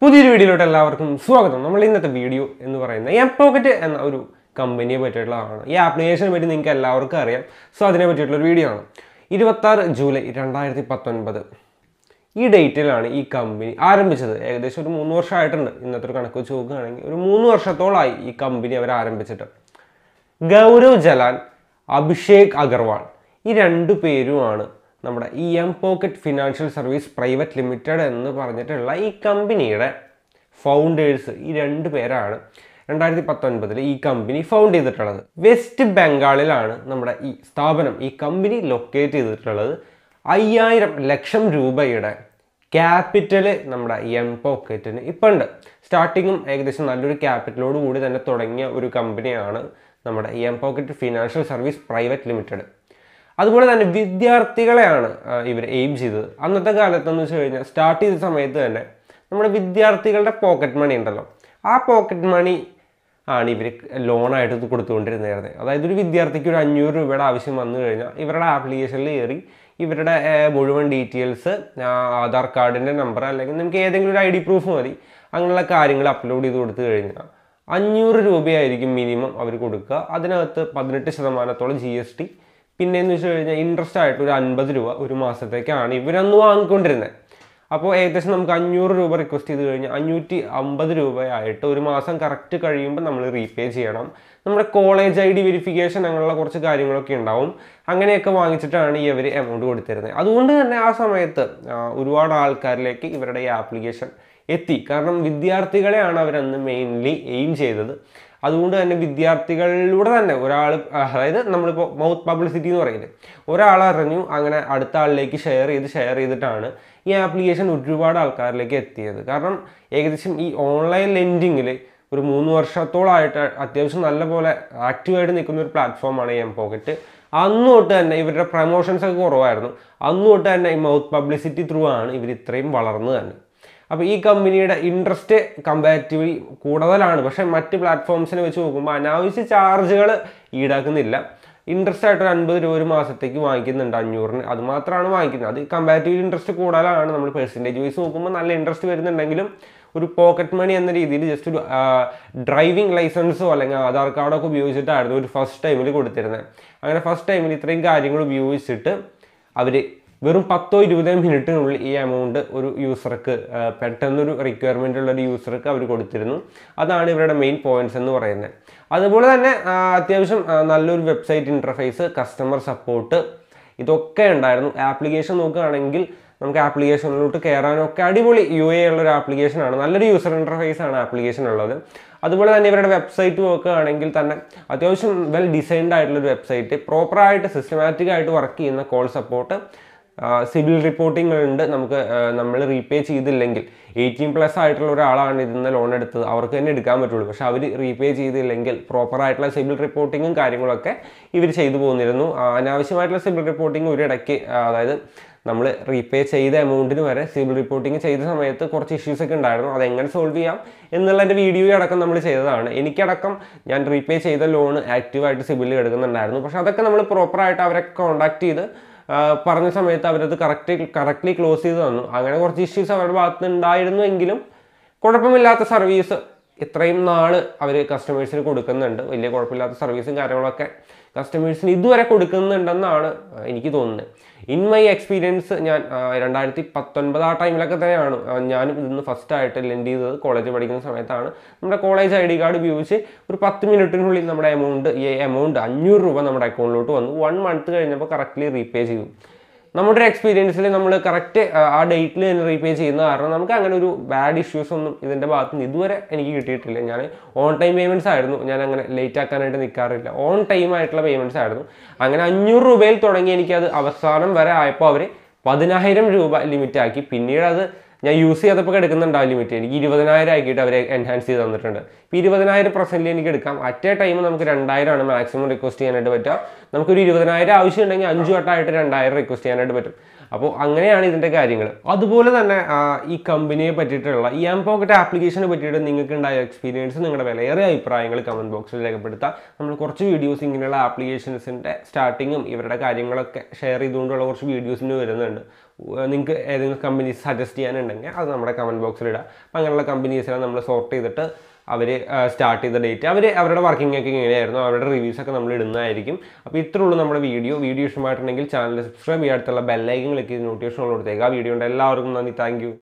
പുതിയൊരു വീഡിയോയിലോട്ട് എല്ലാവർക്കും സ്വാഗതം നമ്മൾ ഇന്നത്തെ വീഡിയോ എന്ന് പറയുന്നത് എം പോക്കറ്റ് എന്ന ഒരു കമ്പനിയെ പറ്റിയിട്ടുള്ളതാണ് ഈ ആപ്ലിക്കേഷനെ പറ്റി നിങ്ങൾക്ക് എല്ലാവർക്കും അറിയാം സോ അതിനെ പറ്റിയിട്ടുള്ള ഒരു വീഡിയോ ആണ് ഇരുപത്താറ് ജൂലൈ രണ്ടായിരത്തി പത്തൊൻപത് ഈ ഡേറ്റിലാണ് ഈ കമ്പനി ആരംഭിച്ചത് ഏകദേശം ഒരു മൂന്ന് വർഷമായിട്ടുണ്ട് ഇന്നത്തെ ഒരു കണക്ക് വെച്ച് നോക്കുകയാണെങ്കിൽ ഒരു മൂന്ന് വർഷത്തോളമായി ഈ കമ്പനി അവർ ആരംഭിച്ചിട്ട് ഗൗരവ് ജലാൻ അഭിഷേക് അഗർവാൾ ഈ രണ്ടു പേരുമാണ് നമ്മുടെ ഈ M pocket financial service private limited എന്ന് പറഞ്ഞിട്ടുള്ള ഈ കമ്പനിയുടെ ഫൗണ്ടേഴ്സ് ഈ രണ്ട് പേരാണ് രണ്ടായിരത്തി പത്തൊൻപതിൽ ഈ കമ്പനി ഫൗണ്ട് ചെയ്തിട്ടുള്ളത് വെസ്റ്റ് ബംഗാളിലാണ് നമ്മുടെ ഈ സ്ഥാപനം ഈ കമ്പനി ലൊക്കേറ്റ് ചെയ്തിട്ടുള്ളത് അയ്യായിരം ലക്ഷം രൂപയുടെ ക്യാപിറ്റൽ നമ്മുടെ എം പോക്കറ്റിന് ഇപ്പം ഉണ്ട് സ്റ്റാർട്ടിങ്ങും ഏകദേശം നല്ലൊരു ക്യാപിറ്റലോട് കൂടി തന്നെ തുടങ്ങിയ ഒരു കമ്പനിയാണ് നമ്മുടെ M pocket financial service private limited അതുപോലെ തന്നെ വിദ്യാർത്ഥികളെയാണ് ഇവർ എയിം ചെയ്തത് അന്നത്തെ കാലത്ത് എന്ന് വെച്ച് കഴിഞ്ഞാൽ സ്റ്റാർട്ട് ചെയ്ത സമയത്ത് തന്നെ നമ്മുടെ വിദ്യാർത്ഥികളുടെ പോക്കറ്റ് മണി ഉണ്ടല്ലോ ആ പോക്കറ്റ് മണി ആണ് ഇവർ ലോണായിട്ട് ഇത് കൊടുത്തുകൊണ്ടിരുന്നത് അതായത് ഒരു വിദ്യാർത്ഥിക്ക് ഒരു അഞ്ഞൂറ് രൂപയുടെ ആവശ്യം വന്നു കഴിഞ്ഞാൽ ഇവരുടെ ആപ്ലിക്കേഷനിൽ കയറി ഇവരുടെ ഏർ, മുഴുവൻ ഡീറ്റെയിൽസ് ആധാർ കാർഡിൻ്റെ നമ്പർ അല്ലെങ്കിൽ നമുക്ക് ഏതെങ്കിലും ഒരു ഐ ഡി പ്രൂഫ് മതി അങ്ങനെയുള്ള കാര്യങ്ങൾ അപ്ലോഡ് ചെയ്ത് കൊടുത്തു കഴിഞ്ഞാൽ അഞ്ഞൂറ് രൂപയായിരിക്കും മിനിമം അവർ കൊടുക്കുക അതിനകത്ത് പതിനെട്ട് ശതമാനത്തോളം ജി എസ് ടി പിന്നെ എന്ന് വെച്ച് കഴിഞ്ഞാൽ ഇൻട്രസ്റ്റ് ആയിട്ട് ഒരു അൻപത് രൂപ ഒരു മാസത്തേക്കാണ് ഇവരന്ന് വാങ്ങിക്കൊണ്ടിരുന്നത് അപ്പോൾ ഏകദേശം നമുക്ക് അഞ്ഞൂറ് രൂപ റിക്വസ്റ്റ് ചെയ്ത് കഴിഞ്ഞാൽ അഞ്ഞൂറ്റി അമ്പത് രൂപയായിട്ട് ഒരു മാസം കറക്റ്റ് കഴിയുമ്പോൾ നമ്മൾ റീപേ ചെയ്യണം നമ്മുടെ കോളേജ് ഐ ഡി വെരിഫിക്കേഷൻ അങ്ങനെയുള്ള കുറച്ച് കാര്യങ്ങളൊക്കെ ഉണ്ടാവും അങ്ങനെയൊക്കെ വാങ്ങിച്ചിട്ടാണ് ഈ അവർ എമൗണ്ട് കൊടുത്തിരുന്നത് അതുകൊണ്ട് തന്നെ ആ സമയത്ത് ആ, ഒരുപാട് ആൾക്കാരിലേക്ക് ഇവരുടെ ഈ ആപ്ലിക്കേഷൻ എത്തി കാരണം വിദ്യാർത്ഥികളെയാണ് അവരന്ന് മെയിൻലി എയിം ചെയ്തത് അതുകൊണ്ട് തന്നെ വിദ്യാർത്ഥികളിലൂടെ തന്നെ ഒരാൾ അതായത് നമ്മളിപ്പോൾ മൗത്ത് പബ്ലിസിറ്റി എന്ന് പറയുന്നത് ഒരാൾ അറിഞ്ഞു അങ്ങനെ അടുത്ത ആളിലേക്ക് ഷെയർ ചെയ്ത് ഷെയർ ചെയ്തിട്ടാണ് ഈ ആപ്ലിക്കേഷൻ ഒരുപാട് ആൾക്കാരിലേക്ക് എത്തിയത് കാരണം ഏകദേശം ഈ ഓൺലൈൻ ലെൻഡിങ്ങിൽ ഒരു മൂന്ന് വർഷത്തോളമായിട്ട് അത്യാവശ്യം നല്ലപോലെ ആക്റ്റീവായിട്ട് നിൽക്കുന്ന ഒരു പ്ലാറ്റ്ഫോമാണ് എം പോക്കറ്റ് അന്ന് തൊട്ട് തന്നെ ഇവരുടെ പ്രമോഷൻസ് ഒക്കെ കുറവായിരുന്നു അന്ന് തൊട്ട് തന്നെ ഈ മൗത്ത് പബ്ലിസിറ്റി ത്രൂ ആണ് ഇവർ ഇത്രയും വളർന്നു തന്നെ അപ്പോൾ ഈ കമ്പനിയുടെ ഇൻട്രസ്റ്റ് കമ്പാരിറ്റീവ്ലി കൂടുതലാണ് പക്ഷേ മറ്റ് പ്ലാറ്റ്ഫോംസിനെ വെച്ച് നോക്കുമ്പോൾ അനാവശ്യ ചാർജുകൾ ഈടാക്കുന്നില്ല ഇൻട്രസ്റ്റ് ആയിട്ട് ഒരു അൻപത് രൂപ ഒരു മാസത്തേക്ക് വാങ്ങിക്കുന്നുണ്ട് അഞ്ഞൂറിന് അത് മാത്രമാണ് വാങ്ങിക്കുന്നത് അത് കമ്പാരിറ്റീവ് ഇൻട്രസ്റ്റ് കൂടുതലാണ് നമ്മൾ പെർസെൻറ്റേജ് വൈസ് നോക്കുമ്പോൾ നല്ല ഇൻട്രസ്റ്റ് വരുന്നുണ്ടെങ്കിലും ഒരു പോക്കറ്റ് മണി എന്ന രീതിയിൽ ജസ്റ്റ് ഒരു ഡ്രൈവിംഗ് ലൈസൻസോ അല്ലെങ്കിൽ ആധാർ കാർഡോ ഒക്കെ ഉപയോഗിച്ചിട്ടായിരുന്നു ഒരു ഫസ്റ്റ് ടൈമിൽ കൊടുത്തിരുന്നത് അങ്ങനെ ഫസ്റ്റ് ടൈമിൽ ഇത്രയും കാര്യങ്ങൾ ഉപയോഗിച്ചിട്ട് അവർ വെറും പത്തോ ഇരുപതോ മിനിറ്റിനുള്ളിൽ ഈ എമൗണ്ട് ഒരു യൂസർക്ക് പെട്ടെന്നൊരു റിക്വയർമെൻ്റ് ഉള്ള ഒരു യൂസർക്ക് അവർ കൊടുത്തിരുന്നു അതാണ് ഇവരുടെ മെയിൻ പോയിന്റ്സ് എന്ന് പറയുന്നത് അതുപോലെ തന്നെ ആ, അത്യാവശ്യം ആ, നല്ലൊരു വെബ്സൈറ്റ് ഇൻ്റർഫേസ് കസ്റ്റമർ സപ്പോർട്ട് ഇതൊക്കെ ഉണ്ടായിരുന്നു ആപ്ലിക്കേഷൻ നോക്കുകയാണെങ്കിൽ നമുക്ക് ആപ്ലിക്കേഷനിലോട്ട് കയറാനൊക്കെ അടിപൊളി യു എ ഉള്ള ഒരു ആപ്ലിക്കേഷനാണ് നല്ലൊരു യൂസർ ഇൻ്റർഫേസ് ആണ് ആപ്ലിക്കേഷൻ ഉള്ളത് അതുപോലെ തന്നെ ഇവരുടെ വെബ്സൈറ്റ് നോക്കുകയാണെങ്കിൽ തന്നെ അത്യാവശ്യം വെൽ ഡിസൈൻഡ് ആയിട്ടുള്ള ഒരു വെബ്സൈറ്റ് പ്രോപ്പറായിട്ട് സിസ്റ്റമാറ്റിക് ആയിട്ട് വർക്ക് ചെയ്യുന്ന കോൾ സപ്പോർട്ട് സിവിൽ റിപ്പോർട്ടിംഗ് ഉണ്ട് നമുക്ക് നമ്മൾ റീപേ ചെയ്തില്ലെങ്കിൽ എയ്റ്റീൻ പ്ലസ് ആയിട്ടുള്ള ഒരാളാണ് ഇതിന്ന് ലോൺ എടുത്തത് അവർക്ക് തന്നെ എടുക്കാൻ പറ്റുള്ളൂ പക്ഷെ അവർ റീപേ ചെയ്തില്ലെങ്കിൽ പ്രോപ്പർ ആയിട്ടുള്ള സിവിൽ റിപ്പോർട്ടിങ്ങും കാര്യങ്ങളൊക്കെ ഇവർ ചെയ്തു പോന്നിരുന്നു ആ, അനാവശ്യമായിട്ടുള്ള സിവിൽ റിപ്പോർട്ടിംഗ് ഒരിടയ്ക്ക് ആ, അതായത് നമ്മൾ റീപേ ചെയ്ത എമൗണ്ടിന് വരെ സിവിൽ റിപ്പോർട്ടിംഗ് ചെയ്ത സമയത്ത് കുറച്ച് ഇഷ്യൂസ് ഒക്കെ ഉണ്ടായിരുന്നു അത് എങ്ങനെ സോൾവ് ചെയ്യാം എന്നുള്ളതിൻ്റെ വീഡിയോ അടക്കം നമ്മൾ ചെയ്തതാണ് എനിക്കടക്കം ഞാൻ റീപേ ചെയ്ത ലോൺ ആക്റ്റീവായിട്ട് സിവിൽ എടുക്കുന്നുണ്ടായിരുന്നു പക്ഷെ അതൊക്കെ നമ്മൾ പ്രോപ്പറായിട്ട് അവരെ കോൺടാക്ട് ചെയ്ത് ആ, പറഞ്ഞ സമയത്ത് അവരത് കറക്റ്റ് കറക്റ്റ്ലി ക്ലോസ് ചെയ്ത് തന്നു അങ്ങനെ കുറച്ച് ഇഷ്യൂസ് അവരുടെ ഭാഗത്ത് നിന്ന് ഉണ്ടായിരുന്നുവെങ്കിലും കുഴപ്പമില്ലാത്ത സർവീസ് ഇത്രയും നാൾ അവർ കസ്റ്റമേഴ്സിന് കൊടുക്കുന്നുണ്ട് വലിയ കുഴപ്പമില്ലാത്ത സർവീസും കാര്യങ്ങളൊക്കെ കസ്റ്റമേഴ്സിന് ഇതുവരെ കൊടുക്കുന്നുണ്ടെന്നാണ് ആ, എനിക്ക് തോന്നുന്നത് ഇൻ മൈ എക്സ്പീരിയൻസ് ഞാൻ ആ, രണ്ടായിരത്തി പത്തൊൻപത് ആ ടൈമിലൊക്കെ തന്നെയാണ് ആ, ഞാനും ഇതിന്ന് ഫസ്റ്റ് ആയിട്ട് ലെൻഡ് ചെയ്തത് കോളേജ് പഠിക്കുന്ന സമയത്താണ് നമ്മുടെ കോളേജ് ഐ ഡി കാർഡ് ഉപയോഗിച്ച് ഒരു പത്ത് മിനിറ്റിനുള്ളിൽ നമ്മുടെ എമൗണ്ട് ഈ എമൗണ്ട് അഞ്ഞൂറ് രൂപ നമ്മുടെ അക്കൗണ്ടിലോട്ട് വന്നു വൺ മന്ത് കഴിഞ്ഞപ്പോൾ കറക്റ്റ്ലി റീപേ ചെയ്തു നമ്മുടെ ഒരു എക്സ്പീരിയൻസിൽ നമ്മൾ കറക്റ്റ് ആ ഡേറ്റിൽ തന്നെ റീപേ ചെയ്യുന്ന കാരണം നമുക്ക് അങ്ങനെ ഒരു ബാഡ് ഇഷ്യൂസ് ഒന്നും ഇതിൻ്റെ ഭാഗത്ത് നിന്ന് ഇതുവരെ എനിക്ക് കിട്ടിയിട്ടില്ല ഞാൻ ഓൺ ടൈം പേയ്മെൻറ്റ്സ് ആയിരുന്നു ഞാൻ അങ്ങനെ ലേറ്റ് ആക്കാനായിട്ട് നിൽക്കാറില്ല ഓൺ ടൈം ആയിട്ടുള്ള പേയ്മെൻറ്റ്സ് ആയിരുന്നു അങ്ങനെ അഞ്ഞൂറ് രൂപയിൽ തുടങ്ങി എനിക്കത് അവസാനം വരെ ആയപ്പോൾ അവർ പതിനായിരം രൂപ ലിമിറ്റ് ആക്കി പിന്നീട് അത് ഞാൻ യൂസ് ചെയ്തപ്പോൾ എടുക്കുന്നുണ്ടാവും ലിമിറ്റ് എനിക്ക് ഇരുപതിനായിരം ആക്കിയിട്ട് അവർ എൻഹാൻസ് ചെയ്ത് തന്നിട്ടുണ്ട് ഇപ്പോൾ ഇരുപതിനായിരം പെർസെൻറ്റിൽ എനിക്ക് എടുക്കാം അറ്റ് എ ടൈം നമുക്ക് രണ്ടായിരമാണ് മാക്സിമം റിക്വസ്റ്റ് ചെയ്യാനായിട്ട് പറ്റുക നമുക്കൊരു ഇരുപതിനായിരം ആവശ്യമുണ്ടെങ്കിൽ അഞ്ച് വട്ടമായിട്ട് രണ്ടായിരം റിക്വസ്റ്റ് ചെയ്യാനായിട്ട് പറ്റും അപ്പോൾ അങ്ങനെയാണ് ഇതിൻ്റെ കാര്യങ്ങൾ അതുപോലെ തന്നെ ആ, ഈ കമ്പനിയെ പറ്റിയിട്ടുള്ള ഈ എം പോക്കറ്റ് ആപ്ലിക്കേഷനെ പറ്റിയിട്ട് നിങ്ങൾക്ക് ഉണ്ടായ എക്സ്പീരിയൻസ് നിങ്ങളുടെ വിലയേറിയ അഭിപ്രായങ്ങൾ കമൻറ്റ് ബോക്സിൽ രേഖപ്പെടുത്താം നമ്മൾ കുറച്ച് വീഡിയോസ് ഇങ്ങനെയുള്ള ആപ്ലിക്കേഷൻസിൻ്റെ സ്റ്റാർട്ടിങ്ങും ഇവരുടെ കാര്യങ്ങളൊക്കെ ഷെയർ ചെയ്തുകൊണ്ടുള്ള കുറച്ച് വീഡിയോസിന് വരുന്നുണ്ട് നിങ്ങൾക്ക് ഏതെങ്കിലും കമ്പനീസ് സജസ്റ്റ് ചെയ്യാനുണ്ടെങ്കിൽ അത് നമ്മുടെ കമൻറ്റ് ബോക്സിൽ ഇടാം അപ്പം അങ്ങനെയുള്ള കമ്പനീസിനെ നമ്മൾ സോർട്ട് ചെയ്തിട്ട് അവർ സ്റ്റാർട്ട് ചെയ്ത ഡേറ്റ് അവർ അവരുടെ വർക്കിംഗ് ഒക്കെ എങ്ങനെയായിരുന്നു അവരുടെ റിവ്യൂസ് ഒക്കെ നമ്മൾ ഇടുന്നതായിരിക്കും അപ്പോൾ ഇത്രേ ഉള്ളൂ നമ്മുടെ വീഡിയോ വീഡിയോ ഇഷ്ടമായിട്ടുണ്ടെങ്കിൽ ചാനൽ സബ്സ്ക്രൈബ് ചെയ്യാത്തുള്ള ബെല്ലൈക്കൻ ക്ലിക്ക് ചെയ്ത് നോട്ടിഫിക്കേഷൻ കൊടുത്തേക്ക് ആ വീഡിയോ ഉണ്ട് എല്ലാവർക്കും നന്ദി താങ്ക്